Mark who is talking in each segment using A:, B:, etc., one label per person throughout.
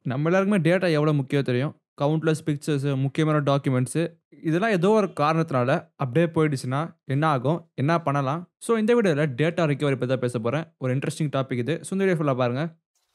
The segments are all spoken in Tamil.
A: நம்ம எல்லாருக்குமே டேட்டா எவ்வளோ முக்கியம் தெரியும் கவுண்ட்லெஸ் பிக்சர்ஸு முக்கியமான டாக்குமெண்ட்ஸு இதெல்லாம் ஏதோ ஒரு காரணத்தினால அப்படியே போயிடுச்சுன்னா என்ன ஆகும் என்ன பண்ணலாம் ஸோ இந்த வீடியோவில் டேட்டா ரிகவரி பற்றி தான் பேச போகிறேன் ஒரு இன்ட்ரெஸ்டிங் டாபிக் இது ஸோ இந்த வீடியோ ஃபுல்லாக பாருங்கள்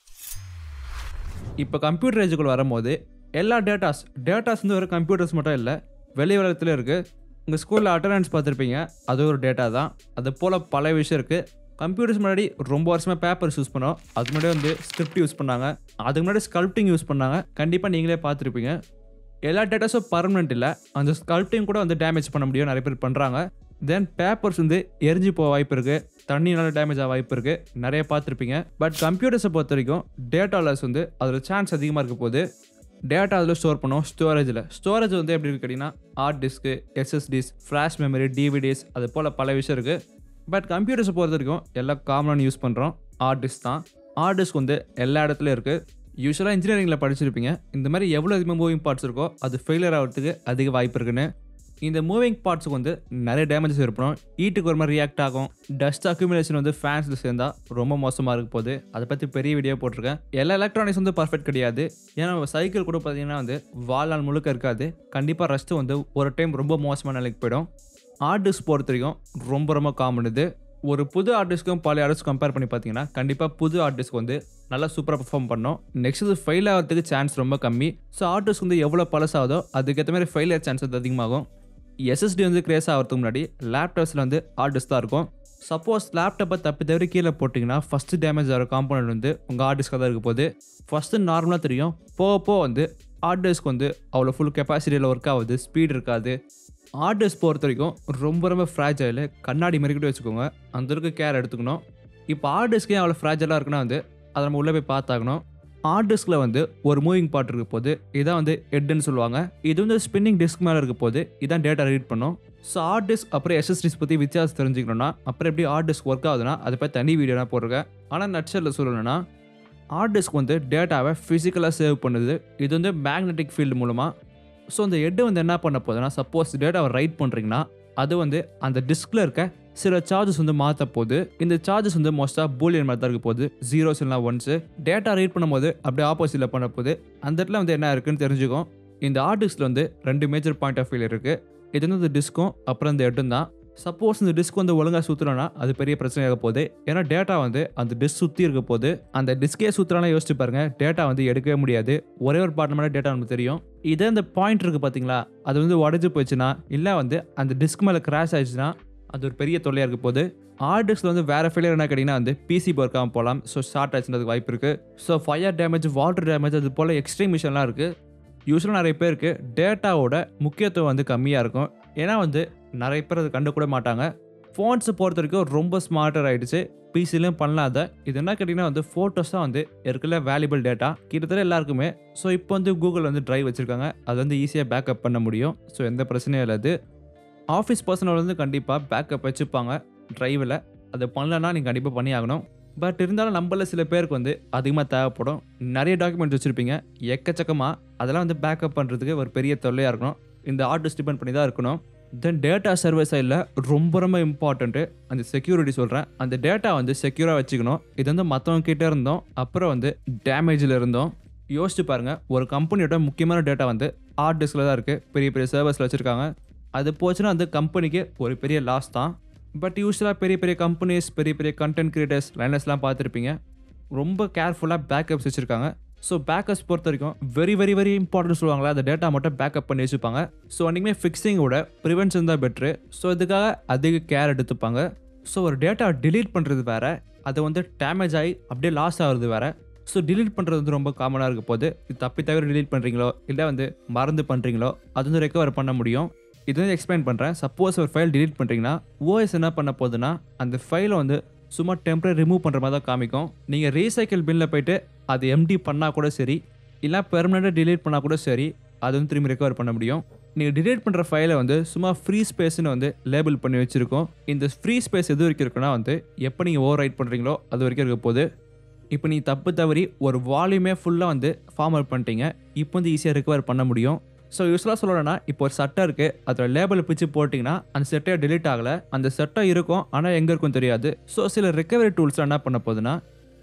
A: இப்போ கம்ப்யூட்டர் ஏஜுக்குள்ள வரும்போது எல்லா டேட்டாஸ் டேட்டாஸ் வந்து ஒரு கம்ப்யூட்டர்ஸ் மட்டும் இல்லை வெளி உலகத்தில் இருக்குது உங்கள் ஸ்கூலில் அட்டண்டன்ஸ் பார்த்துருப்பீங்க அது ஒரு டேட்டா தான் அது போல் பல விஷயம் இருக்குது கம்ப்யூட்டர்ஸ் முன்னாடி ரொம்ப வருஷமாக பேப்பர்ஸ் யூஸ் பண்ணோம் அதுக்கு முன்னாடி வந்து ஸ்கிரிப்ட் யூஸ் பண்ணாங்க அதுக்கு முன்னாடி ஸ்கல்ப்டிங் யூஸ் பண்ணாங்க கண்டிப்பாக நீங்களே பார்த்துருப்பீங்க எல்லா டேட்டாஸும் பர்மனெண்ட் இல்லை அந்த ஸ்கல்ப்டிங் கூட வந்து டேமேஜ் பண்ண முடியும் நிறைய பேர் பண்ணுறாங்க தென் பேப்பர்ஸ் வந்து எரிஞ்சு போக வாய்ப்பு இருக்குது தண்ணினால டேமேஜ் ஆக வாய்ப்பு இருக்குது நிறைய பார்த்துருப்பீங்க பட் கம்ப்யூட்டர்ஸை பொறுத்த வரைக்கும் டேட்டா லாஸ் வந்து அதில் சான்ஸ் அதிகமாக இருக்க போது டேட்டா அதில் ஸ்டோர் பண்ணோம் ஸ்டோரேஜில் ஸ்டோரேஜ் வந்து எப்படி இருக்கு கேட்டிங்கன்னா hard disk SSDs flash memory DVDs அது போல் பல விஷயம் இருக்குது பட் கம்ப்யூட்டர்ஸை பொறுத்த வரைக்கும் எல்லாம் காமனாக யூஸ் பண்ணுறோம் ஹார்ட் டிஸ்க் தான் ஹார்ட் டிஸ்க் வந்து எல்லா இடத்துலையும் இருக்குது யூஸ்வலாக இன்ஜினியரிங்கில் படிச்சிருப்பீங்க இந்த மாதிரி எவ்வளோ அதிகமாக மூவிங் பார்ட்ஸ் இருக்கோ அது ஃபெயிலியர் ஆகிறதுக்கு அதிக வாய்ப்பு இருக்குன்னு இந்த மூவிங் பார்ட்ஸுக்கு வந்து நிறைய டேமேஜஸ் ஏற்படும் ஈட்டுக்கு ஒரு மாதிரி ரியாக்ட் ஆகும் டஸ்ட் அக்யூமுலேஷன் வந்து ஃபேன்ஸில் சேர்ந்தால் ரொம்ப மோசமாக இருக்க போகுது அதை பற்றி பெரிய வீடியோ போட்டிருக்கேன் எல்லா எலக்ட்ரானிக்ஸ் வந்து பர்ஃபெக்ட் கிடையாது ஏன்னா சைக்கிள் கூட பார்த்தீங்கன்னா வந்து வாழ்நாள் முழுக்க இருக்காது கண்டிப்பாக ரஸ்ட்டு வந்து ஒரு டைம் ரொம்ப மோசமான நிலைக்கு போயிடும் ஹார்ட் டிஸ்க் பொறுத்த வரைக்கும் ரொம்ப ரொம்ப காமன் இது ஒரு புது ஹார்ட் டிஸ்க்கும் பழைய ஹார்ட் டிஸ்க் கம்பேர் பண்ணி பார்த்தீங்கன்னா கண்டிப்பாக புது ஹார்ட் டிஸ்க் வந்து நல்லா சூப்பராக பெர்ஃபார்ம் பண்ணோம் நெக்ஸ்ட் இது ஃபெயில் ஆகிறதுக்கு சான்ஸ் ரொம்ப கம்மி ஸோ ஹார்ட் டிஸ்க் வந்து எவ்வளோ பழசாகுதோ அதுக்கேற்ற மாதிரி ஃபெயிலியர் சான்ஸ் வந்து அதிகமாகும் எஸ்எஸ்டி வந்து கிரேஸ் ஆகிறதுக்கு முன்னாடி லேப்டாப்ஸில் வந்து ஹார்ட் டிஸ்க் தான் இருக்கும் சப்போஸ் லேப்டாப்பை தப்பி தவிர கீழே போட்டிங்கன்னா ஃபஸ்ட்டு டேமேஜ் ஆகிற காம்பனண்ட் வந்து உங்கள் ஹார்ட் டிஸ்க்காக தான் இருக்க போகுது ஃபஸ்ட்டு நார்மலாக தெரியும் போக போக வந்து ஹார்ட் டிஸ்க் வந்து அவ்வளோ ஃபுல் கெப்பாசிட்டியில் ஒர்க் ஆகுது ஸ்பீட் இருக்காது ஹார்ட் டிஸ்க் பொறுத்த வரைக்கும் ரொம்ப ரொம்ப ஃப்ராஜைல் கண்ணாடி மாதிரி கூட வச்சுக்கோங்க அந்த அளவுக்கு கேர் எடுத்துக்கணும் இப்போ ஹார்ட் டிஸ்க்கே அவ்வளோ ஃப்ராஜைலாக இருக்குன்னா வந்து அதை நம்ம உள்ளே போய் பார்த்தாகணும் ஹார்ட் டிஸ்கில் வந்து ஒரு மூவிங் பார்ட் இருக்க போது இதான் வந்து ஹெட்னு சொல்லுவாங்க இது வந்து ஸ்பின்னிங் டிஸ்க் மேலே இருக்க போது இதான் டேட்டா ரீட் பண்ணும் ஸோ ஹார்ட் டிஸ்க் அப்புறம் எஸ்எஸ்டிஸ் பற்றி வித்தியாசம் தெரிஞ்சுக்கணும்னா அப்புறம் எப்படி ஹார்ட் டிஸ்க் ஒர்க் ஆகுதுன்னா அதை பற்றி தனி வீடியோ நான் போட்டிருக்கேன் ஆனால் நட்சரில் சொல்லணும்னா ஹார்ட் டிஸ்க் வந்து டேட்டாவை ஃபிசிக்கலாக சேவ் பண்ணுது இது வந்து மேக்னெட்டிக் ஃபீல்டு மூலமாக ஸோ அந்த ஹெட்டு வந்து என்ன பண்ண போகுதுன்னா சப்போஸ் டேட்டாவை ரைட் பண்ணுறீங்கன்னா அது வந்து அந்த டிஸ்கில் இருக்க சில சார்ஜஸ் வந்து மாற்ற போகுது இந்த சார்ஜஸ் வந்து மோஸ்ட்டாக பூலியன் மாதிரி தான் இருக்க போகுது ஜீரோஸ் இல்லைனா ஒன்ஸு டேட்டா ரீட் பண்ணும்போது அப்படியே ஆப்போசிட்டில் பண்ண போகுது அந்த இடத்துல வந்து என்ன இருக்குன்னு தெரிஞ்சுக்கும் இந்த ஹார்ட் டிஸ்கில் வந்து ரெண்டு மேஜர் பாயிண்ட் ஆஃப் வியூ இருக்குது இது வந்து இந்த டிஸ்க்கும் அப்புறம் இந்த ஹெட்டும் தான் சப்போஸ் இந்த டிஸ்க் வந்து ஒழுங்காக சுற்றுறோன்னா அது பெரிய பிரச்சனையாக போகுது ஏன்னா டேட்டா வந்து அந்த டிஸ்க் சுற்றி இருக்க போது அந்த டிஸ்கே சுற்றுறானா யோசிச்சு பாருங்க டேட்டா வந்து எடுக்கவே முடியாது ஒரே ஒரு பார்ட் மேலே டேட்டா நமக்கு தெரியும் இதே அந்த பாயிண்ட் இருக்குது பார்த்தீங்களா அது வந்து உடஞ்சி போச்சுன்னா இல்லை வந்து அந்த டிஸ்க் மேலே கிராஷ் ஆயிடுச்சுன்னா அது ஒரு பெரிய தொல்லையாக இருக்க போது ஹார்ட் டிஸ்கில் வந்து வேறு ஃபெயிலியர் என்ன கேட்டிங்கன்னா வந்து பிசி ஒர்க்காமல் போகலாம் ஸோ ஷார்ட் ஆச்சுன்றதுக்கு வாய்ப்பு இருக்குது so fire damage water damage அது போல் எக்ஸ்ட்ரீம் மிஷன்லாம் இருக்குது யூஸ்வலாக நிறைய பேருக்கு டேட்டாவோட முக்கியத்துவம் வந்து கம்மியாக இருக்கும் ஏன்னா வந்து நிறைய பேர் அதை கண்டு கூட மாட்டாங்க ஃபோன்ஸை பொறுத்த வரைக்கும் ரொம்ப ஸ்மார்ட்டர் ஆகிடுச்சு பிசிலையும் பண்ணலாம் அதை இது என்ன கேட்டிங்கன்னா வந்து ஃபோட்டோஸ் தான் வந்து இருக்கிற வேல்யூபிள் டேட்டா கிட்டத்தட்ட எல்லாருக்குமே ஸோ இப்போ வந்து கூகுள் வந்து ட்ரைவ் வச்சுருக்காங்க அது வந்து ஈஸியாக பேக்கப் பண்ண முடியும் ஸோ எந்த பிரச்சனையும் இல்லை அது ஆஃபீஸ் பர்சனல் வந்து கண்டிப்பாக பேக்கப் வச்சுப்பாங்க ட்ரைவில் அதை பண்ணலன்னா நீங்கள் கண்டிப்பாக பண்ணி ஆகணும் பட் இருந்தாலும் நம்மள சில பேருக்கு வந்து அதிகமாக தேவைப்படும் நிறைய டாக்குமெண்ட்ஸ் வச்சுருப்பீங்க எக்கச்சக்கமாக அதெல்லாம் வந்து பேக்கப் பண்ணுறதுக்கு ஒரு பெரிய தொல்லையாக இருக்கணும் இந்த ஆர்டிஸ்ட் டிபெண்ட் பண்ணி தான் இருக்கணும் தென் டேட்டா சர்வர் சைடில் ரொம்ப ரொம்ப இம்பார்ட்டண்ட்டு அந்த செக்யூரிட்டி சொல்கிறேன் அந்த டேட்டா வந்து செக்யூராக வச்சுக்கணும் இது வந்து மற்றவங்க கிட்டே இருந்தோம் அப்புறம் வந்து டேமேஜில் இருந்தோம் யோசிச்சு பாருங்கள் ஒரு கம்பெனியோட முக்கியமான டேட்டா வந்து ஹார்ட் டிஸ்கில் தான் இருக்குது பெரிய பெரிய சர்வர்ஸில் வச்சுருக்காங்க அது போச்சுன்னா அந்த கம்பெனிக்கு ஒரு பெரிய லாஸ் தான் பட் யூஸ்வலாக பெரிய பெரிய கம்பெனிஸ் பெரிய பெரிய கண்டென்ட் கிரியேட்டர்ஸ் லைனர்ஸ்லாம் பார்த்துருப்பீங்க ரொம்ப கேர்ஃபுல்லாக பேக்கப்ஸ் வச்சுருக்காங்க ஸோ பேக்கப்ஸ் பொறுத்த வரைக்கும் வெரி வெரி வெரி இம்பார்ட்டன்ட் சொல்லுவாங்களா அந்த டேட்டா மட்டும் பேக்கப் பண்ணி வச்சுப்பாங்க ஸோ அன்றைக்குமே ஃபிக்ஸிங்கோட ப்ரிவென்ஷன் தான் பெட்ரு ஸோ இதுக்காக அதிக கேர் எடுத்துப்பாங்க ஸோ ஒரு டேட்டா டிலீட் பண்ணுறது வேறு அது வந்து டேமேஜ் ஆகி அப்படியே லாஸ் ஆகுறது வேறு ஸோ டிலீட் பண்ணுறது வந்து ரொம்ப காமனாக இருக்க போது இது தப்பி தவிர டிலீட் பண்ணுறீங்களோ இல்லை வந்து மறந்து பண்ணுறீங்களோ அது வந்து ரெக்கவர் பண்ண முடியும் இது வந்து எக்ஸ்பிளைன் பண்ணுறேன் சப்போஸ் ஒரு ஃபைல் டிலீட் பண்ணுறீங்கன்னா ஓஎஸ் என்ன பண்ண போகுதுன்னா அந்த ஃபைலை வந்து சும்மா டெம்பரரி ரிமூவ் பண்ணுற மாதிரி தான் காமிக்கும் நீங்கள் ரீசைக்கிள் பில்லில் போயிட்டு அது எம்டி பண்ணால் கூட சரி இல்லை பெர்மனெண்ட்டாக டிலீட் பண்ணால் கூட சரி அது வந்து திரும்பி ரெக்கவர் பண்ண முடியும் நீங்கள் டிலீட் பண்ணுற ஃபைலை வந்து சும்மா ஃப்ரீ ஸ்பேஸ்னு வந்து லேபிள் பண்ணி வச்சுருக்கோம் இந்த ஃப்ரீ ஸ்பேஸ் எது வரைக்கும் இருக்குன்னா வந்து எப்போ நீங்கள் ஓவர் ரைட் பண்ணுறீங்களோ அது வரைக்கும் இருக்க போகுது இப்போ நீ தப்பு தவறி ஒரு வால்யூமே ஃபுல்லாக வந்து ஃபார்ம் அவுட் பண்ணிட்டீங்க இப்போ வந்து ஈஸியாக ரெக்கவர் பண்ண முடியும் ஸோ யூஸ்வலாக சொல்லணும்னா இப்போ ஒரு சட்டை இருக்குது அதோட லேபிள் பிச்சு போட்டிங்கன்னா அந்த செட்டை delete ஆகலை அந்த செட்டை இருக்கும் ஆனால் எங்கே இருக்கும் தெரியாது ஸோ சில ரெக்கவரி டூல்ஸ் என்ன பண்ண போகுதுன்னா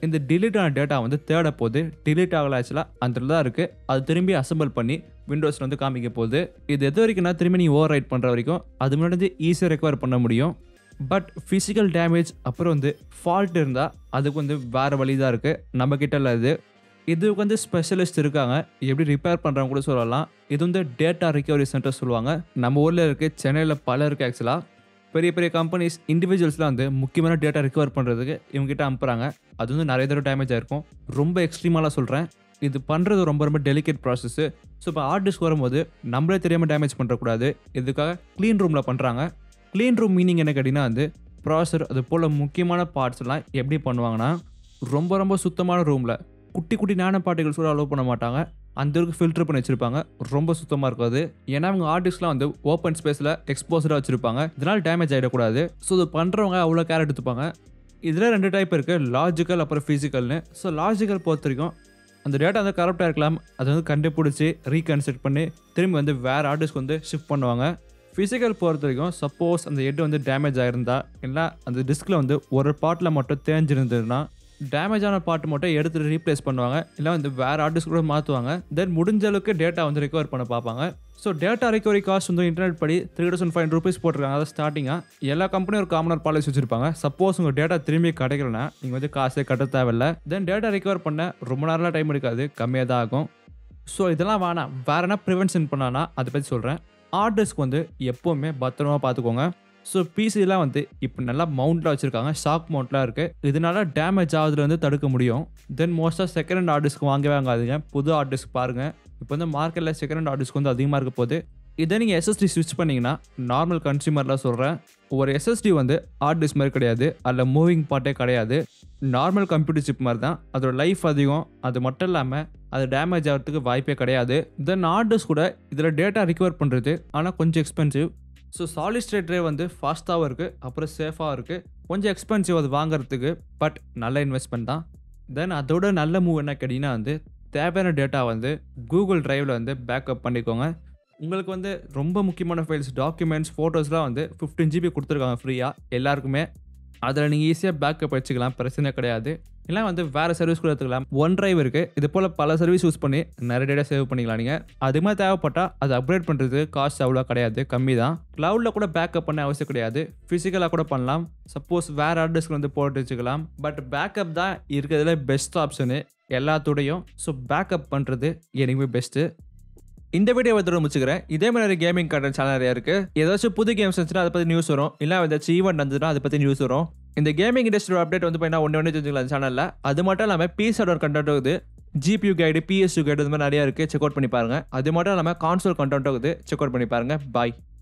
A: இந்த delete ஆன டேட்டா வந்து தேட போது delete ஆகல ஆக்சுவலாக அந்த தான் இருக்குது அது திரும்பி அசம்பிள் பண்ணி விண்டோஸில் வந்து காமிக்க போகுது இது எது வரைக்கும்னா திரும்பி நீ ஓவர் ரைட் பண்ணுற வரைக்கும் அது முன்னாடி ஈஸியாக ரெக்கவர் பண்ண முடியும் பட் ஃபிசிக்கல் டேமேஜ் அப்புறம் வந்து ஃபால்ட் இருந்தால் அதுக்கு வந்து வேறு வழி தான் இருக்குது நம்ம கிட்ட இல்லை இது இதுக்கு வந்து ஸ்பெஷலிஸ்ட் இருக்காங்க எப்படி ரிப்பேர் பண்ணுறவங்க கூட சொல்லலாம் இது வந்து டேட்டா ரிகவரி சென்டர் சொல்லுவாங்க நம்ம ஊரில் இருக்குது சென்னையில் பல இருக்குது ஆக்சுவலாக பெரிய பெரிய கம்பெனிஸ் இண்டிவிஜுவல்ஸ்லாம் வந்து முக்கியமான டேட்டா ரிகவர் பண்ணுறதுக்கு இவங்ககிட்ட அனுப்புகிறாங்க அது வந்து நிறைய தடவை டேமேஜ் ஆயிருக்கும் ரொம்ப எக்ஸ்ட்ரீமாலாம் சொல்கிறேன் இது பண்ணுறது ரொம்ப ரொம்ப டெலிகேட் ப்ராசஸ்ஸு ஸோ இப்போ ஹார்ட் டிஸ்க் வரும்போது நம்மளே தெரியாமல் டேமேஜ் பண்ணுறக்கூடாது இதுக்காக க்ளீன் ரூமில் பண்ணுறாங்க க்ளீன் ரூம் மீனிங் என்ன கேட்டிங்கன்னா வந்து ப்ராசர் அது போல் முக்கியமான பார்ட்ஸ் எல்லாம் எப்படி பண்ணுவாங்கன்னா ரொம்ப ரொம்ப சுத்தமான ரூமில் குட்டி குட்டி நானோ பார்ட்டிகல்ஸ் கூட அலோவ் பண்ண மாட்டாங்க அந்த அளவுக்கு ஃபில்டர் பண்ணி வச்சிருப்பாங்க ரொம்ப சுத்தமாக இருக்காது ஏன்னா அவங்க ஆர்டிஸ்ட்லாம் வந்து ஓப்பன் ஸ்பேஸில் எக்ஸ்போசராக வச்சிருப்பாங்க இதனால் டேமேஜ் ஆகிடக்கூடாது ஸோ இது பண்ணுறவங்க அவ்வளோ கேர் எடுத்துப்பாங்க இதில் ரெண்டு டைப் இருக்குது லாஜிக்கல் அப்புறம் ஃபிசிக்கல்னு ஸோ லாஜிக்கல் பொறுத்த வரைக்கும் அந்த டேட்டா வந்து கரெக்டாக இருக்கலாம் அதை வந்து கண்டுபிடிச்சி ரீகன்ஸ்ட்ரக்ட் பண்ணி திரும்பி வந்து வேறு ஆர்டிஸ்க்கு வந்து ஷிஃப்ட் பண்ணுவாங்க ஃபிசிக்கல் பொறுத்த வரைக்கும் சப்போஸ் அந்த ஹெட் வந்து டேமேஜ் ஆயிருந்தா இல்லை அந்த டிஸ்கில் வந்து ஒரு பார்ட்டில் மட்டும் தேஞ்சிருந்ததுன்னா டேமேஜ் ஆன பார்ட் மட்டும் எடுத்துட்டு ரீப்ளேஸ் பண்ணுவாங்க இல்லை வந்து வேறு ஆர்டிஸ்ட் கூட மாற்றுவாங்க தென் முடிஞ்ச அளவுக்கு டேட்டா வந்து ரெக்கவர் பண்ண பார்ப்பாங்க ஸோ டேட்டா ரெக்கவரி காஸ்ட் வந்து இன்டர்நெட் படி த்ரீ தௌசண்ட் ஃபைவ் ருபீஸ் போட்டிருக்காங்க அதாவது ஸ்டார்டிங்காக எல்லா கம்பெனியும் ஒரு காமனர் பாலிசி வச்சிருப்பாங்க சப்போஸ் உங்கள் டேட்டா திரும்பி கிடைக்கலனா நீங்கள் வந்து காசே கட்ட தேவையில்ல தென் டேட்டா ரெக்கவர் பண்ண ரொம்ப நேரம்லாம் டைம் எடுக்காது கம்மியாக தான் ஆகும் ஸோ இதெல்லாம் வேணாம் வேற என்ன ப்ரிவென்ஷன் பண்ணானா அதை பற்றி சொல்கிறேன் ஹார்ட் டிஸ்க் வந்து எப்போவுமே பத்திரமா பார்த்துக்கோங்க ஸோ பிசிலாம் வந்து இப்போ நல்லா மவுண்ட்டில் வச்சுருக்காங்க ஷாக் மவுண்ட்லாம் இருக்குது இதனால டேமேஜ் ஆகுதுலேருந்து தடுக்க முடியும் தென் மோஸ்ட்டாக செகண்ட் ஹேண்ட் ஹார்ட் டிஸ்க் வாங்கவே வாங்காதீங்க புது ஹார்ட் டிஸ்க் பாருங்கள் இப்போ வந்து மார்க்கெட்டில் செகண்ட் ஹேண்ட் ஹார்ட் டிஸ்க் வந்து அதிகமாக இருக்க போது இதே நீங்கள் எஸ்எஸ்டி ஸ்விட்ச் பண்ணிங்கன்னா நார்மல் கன்சியூமர்லாம் சொல்கிறேன் ஒரு எஸ்எஸ்டி வந்து ஹார்ட் டிஸ்க் மாதிரி கிடையாது அதில் மூவிங் பார்ட்டே கிடையாது நார்மல் கம்ப்யூட்டர் சிப் மாதிரி தான் அதோட லைஃப் அதிகம் அது மட்டும் இல்லாமல் அது டேமேஜ் ஆகிறதுக்கு வாய்ப்பே கிடையாது தென் ஹார்ட் டிஸ்க் கூட இதில் டேட்டா ரிகவர் பண்ணுறது ஆனால் கொஞ்சம் expensive so solid state drive வந்து ஃபாஸ்ட்டாகவும் இருக்குது அப்புறம் சேஃபாக இருக்குது கொஞ்சம் எக்ஸ்பென்சிவ் அது வாங்குறதுக்கு பட் நல்ல இன்வெஸ்ட்மெண்ட் தான் தென் அதோட நல்ல மூவ் என்ன கேட்டிங்கன்னா வந்து தேவையான டேட்டா வந்து கூகுள் டிரைவில் வந்து பேக்கப் பண்ணிக்கோங்க உங்களுக்கு வந்து ரொம்ப முக்கியமான ஃபைல்ஸ் டாக்குமெண்ட்ஸ் ஃபோட்டோஸ்லாம் வந்து ஃபிஃப்டீன் ஜிபி கொடுத்துருக்காங்க ஃப்ரீயாக எல்லாருக்குமே அதில் நீங்கள் ஈஸியாக பேக்கப் வச்சுக்கலாம் பிரச்சனை கிடையாது இல்லை வந்து வேறு சர்வீஸ் கூட எடுத்துக்கலாம் ஒன் டிரைவ் இருக்குது இது போல் பல சர்வீஸ் யூஸ் பண்ணி நிறைய டேட்டா சேவ் பண்ணிக்கலாம் நீங்கள் அது மாதிரி தேவைப்பட்டால் அதை அப்கிரேட் பண்ணுறது காஸ்ட் அவ்வளோ கிடையாது கம்மி தான் க்ளவுடில் கூட பேக்கப் பண்ண அவசியம் கிடையாது ஃபிசிக்கலாக கூட பண்ணலாம் சப்போஸ் வேறு அட்ரஸ்க்கு வந்து போட்டு வச்சுக்கலாம் பட் பேக்கப் தான் இருக்கிறதுல பெஸ்ட் ஆப்ஷனு எல்லாத்தோடையும் ஸோ பேக்கப் பண்ணுறது எனக்குமே பெஸ்ட்டு இந்த வீடியோ வந்து முடிச்சுக்கிறேன் இதே மாதிரி கேமிங் கண்டென்ட் சேனல் நிறையா இருக்குது ஏதாச்சும் புது கேம்ஸ் இருந்துச்சுன்னா அதை பற்றி நியூஸ் வரும் இல்லை ஏதாச்சும் ஈவெண்ட் இருந்துச்சுன்னா அதை பற்றி நியூஸ் வரும் இந்த கேமிங் இண்டஸ்ட்ரியோட அப்டேட் வந்து பார்த்தீங்கன்னா ஒன்று ஒன்று தெரிஞ்சுக்கலாம் சேனலில் அது மட்டும் இல்லாமல் பிஎஸ்ஆர் கண்டென்ட் இருக்குது ஜிபியூ கைடு பிஎஸ்யூ கைடு இந்த மாதிரி நிறையா இருக்குது செக் அவுட் பண்ணி பாருங்கள் அது மட்டும் இல்லாமல் கான்சோல் கண்டென்ட் இருக்குது செக் அவுட் பண்ணி பாருங்கள் பாய்